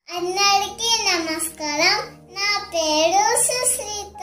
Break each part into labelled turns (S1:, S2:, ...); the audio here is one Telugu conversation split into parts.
S1: అందరికీ నమస్కారం నా పేరు సుశ్రిత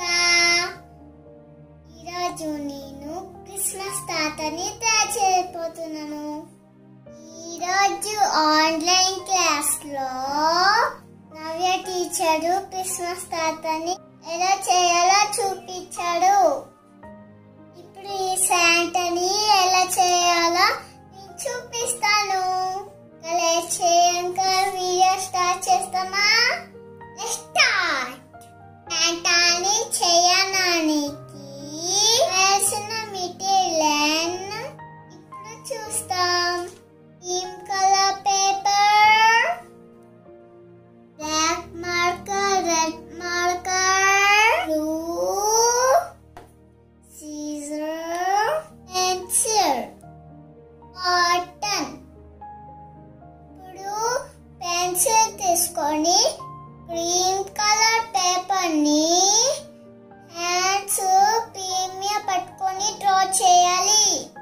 S1: ఈరోజు నేను క్రిస్మస్ తాతని తయారు చేయబోతున్నాను ఈరోజు ఆన్లైన్ క్లాస్ లో నవ్య టీచరు క్రిస్మస్ తాతని ఎలా చేయాలో చూపించాడు ఇప్పుడు ఈ శాంటని ఎలా చేయాలో నేను చూపిస్తాను లేట్ చేయంక వీడియో స్టార్ట్ చేస్తామా స్టార్ట్ శాంటాని చేయడానికి కావాల్సిన మెటీరియల్ ఇప్పుడు చూస్తాం green colour paper black marker red marker blue scissor pencil cotton ఇప్పుడు పెన్సిల్ తీసుకొని గ్రీన్ కలర్ పేపర్ ని హ్యాండ్స్ ప్రీమియం పట్టుకొని డ్రా చేయాలి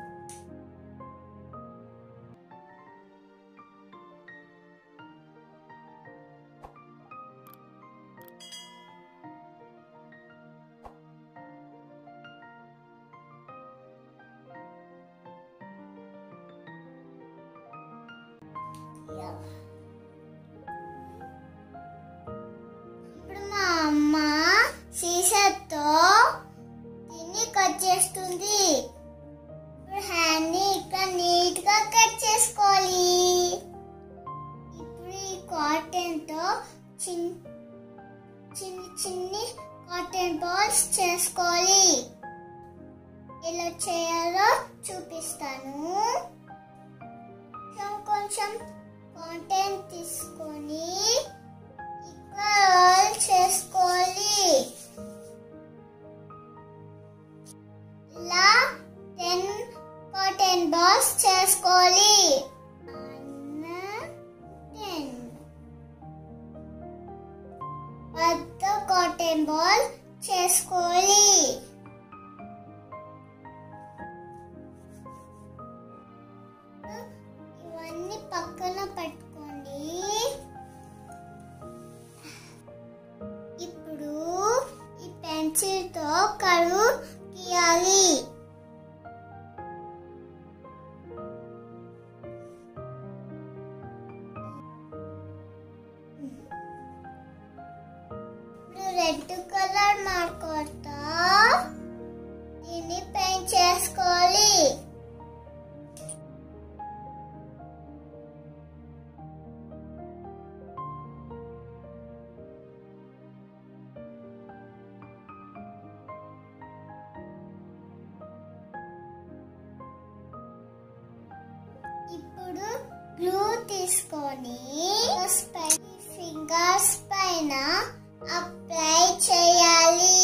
S1: ఇప్పుడు మా అమ్మ సీసాతో దీన్ని కట్ చేస్తుంది ఇప్పుడు హ్యాండ్ ని ఇక్కడ నీట్ గా కట్ చేసుకోవాలి ఇప్పుడు ఈ కాటన్ తో చిన్న చిన్ని చిన్ని కాటన్ బాల్స్ చేసుకోవాలి ఎలా చేయాలో చూపిస్తాను కొంచెం కొంచెం కాటన్ తీసుకొని ఇక్కడ రోల్ చేసుకోవాలి ఇలా టెన్ కాటన్ బాల్స్ చేసుకోవాలి టెన్ పెద్ద కాటన్ బాల్ చేసుకోవాలి ఇవన్నీ పక్కన పెట్టుకోండి ఇప్పుడు ఈ పెన్సిల్ తో కరువు గీయాలి ఇప్పుడు రెడ్ కలర్ మార్కర్తో దీన్ని పెయింట్ చేసుకోవాలి ఇప్పుడు గ్లూ తీసుకొని ఫింగర్స్ పైన అప్లై చేయాలి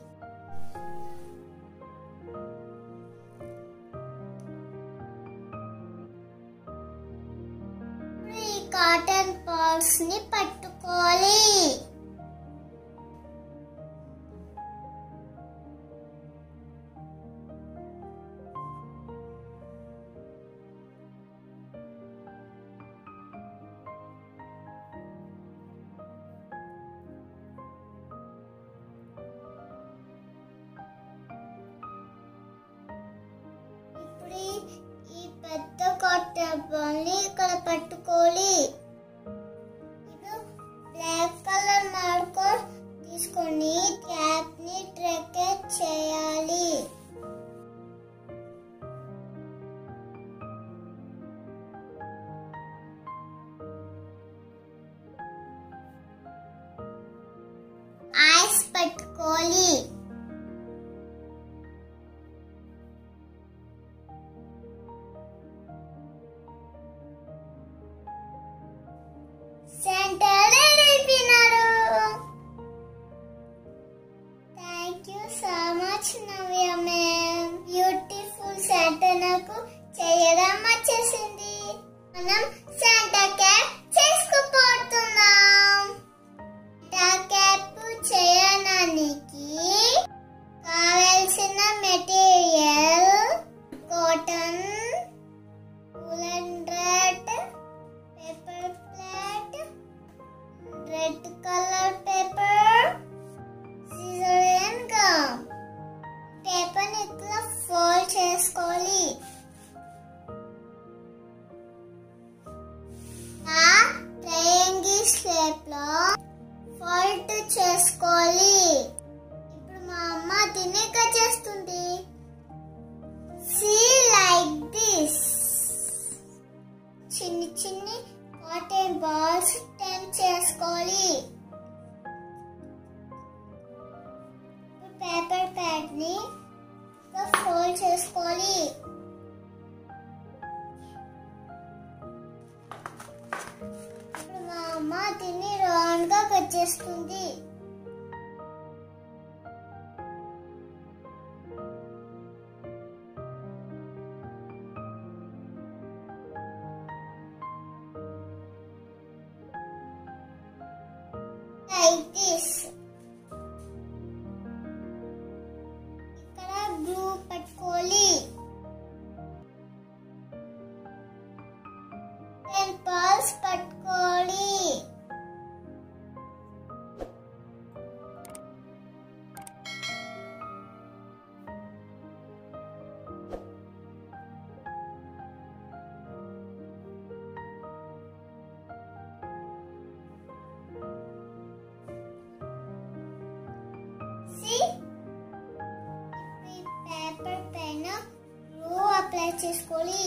S1: ఇప్పుడు ఈ కాటన్ బాల్స్ ని పట్టుకోవాలి ఇప్పుడు ఈ- ఈ పెద్ద కాటన్ బాల్ ని ఇక్కడ పట్టుకోవాలి ఇప్పుడు బ్లాక్ కలర్ మార్కర్ తీసుకొని క్యాప్ ని ట్రెకెట్ చేయాలి ఐస్ పట్టుకోవాలి సెంటర్ అయిపోయినారు thank you so much Navya ma'am beautiful centre నాకు చేయడం వచ్చేసింది మనం సెంటర్ క్యాప్ చేసుకుపోతున్నాం సెంటర్ క్యాప్ చేయడానికి red colour paper scissor and gum paper ఇట్లా ఫోల్డ్ చేసుకోవాలి ఆ ట్రయాంగిల్ షేప్ లో ఫోల్డ్ చేసుకోవాలి ఇప్పుడు మా అమ్మ దీన్ని కట్ చేస్తుంది సీ లైక్ దిస్ చిన్ని చిన్ని కాటన్ బాల్స్ టెన్ చేసుకోవాలి పేపర్ ప్యాడ్ ని ఫోల్డ్ చేసుకోవాలి ఇప్పుడు మా అమ్మ దీన్ని రౌండ్ గా కట్ చేస్తుంది like this. ఇక్కడ గ్లూ పట్టుకోవాలి టెన్ పర్స్ పట్టుకోవాలి See? ఈ పేపర్ పైన గ్లూ అప్లై చేసుకోవాలి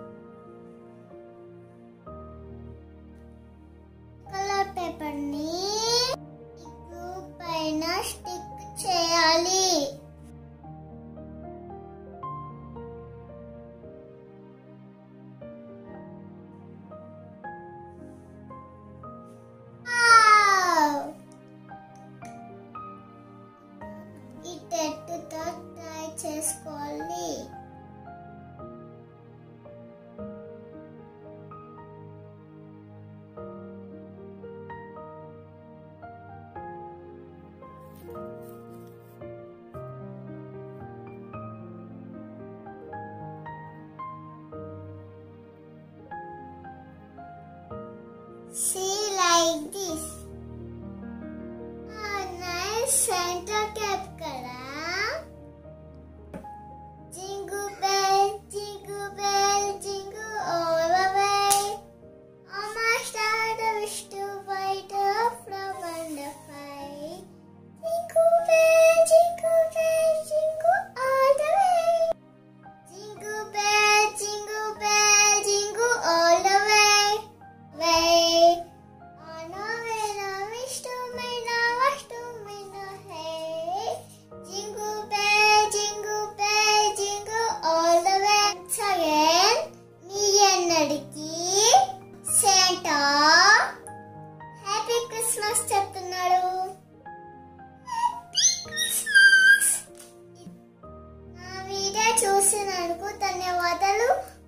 S1: కలర్ పేపర్ ని ఈ గ్లూ పైన స్టిక్ చేయాలి Wow! ఈ టెట్టుతో ట్రై చేసుకోవాలి See like this. Ah, nice center cap కదా Jingle bell, jingle bell, jingle all the way. On my star, the wish to fight from under fire. Jingle bell, jingle bell, jingle all the way. Jingle bell, jingle bell, jingle all the way. Way. On our way, now wish to me, now wish to me, now hey. Jingle bell, jingle bell, jingle all the way. Once again, మీ అందరికి శాంటా హ్యాపీ క్రిస్మస్ చెప్తున్నాడు నా వీడియో చూసినందుకు ధన్యవాదాలు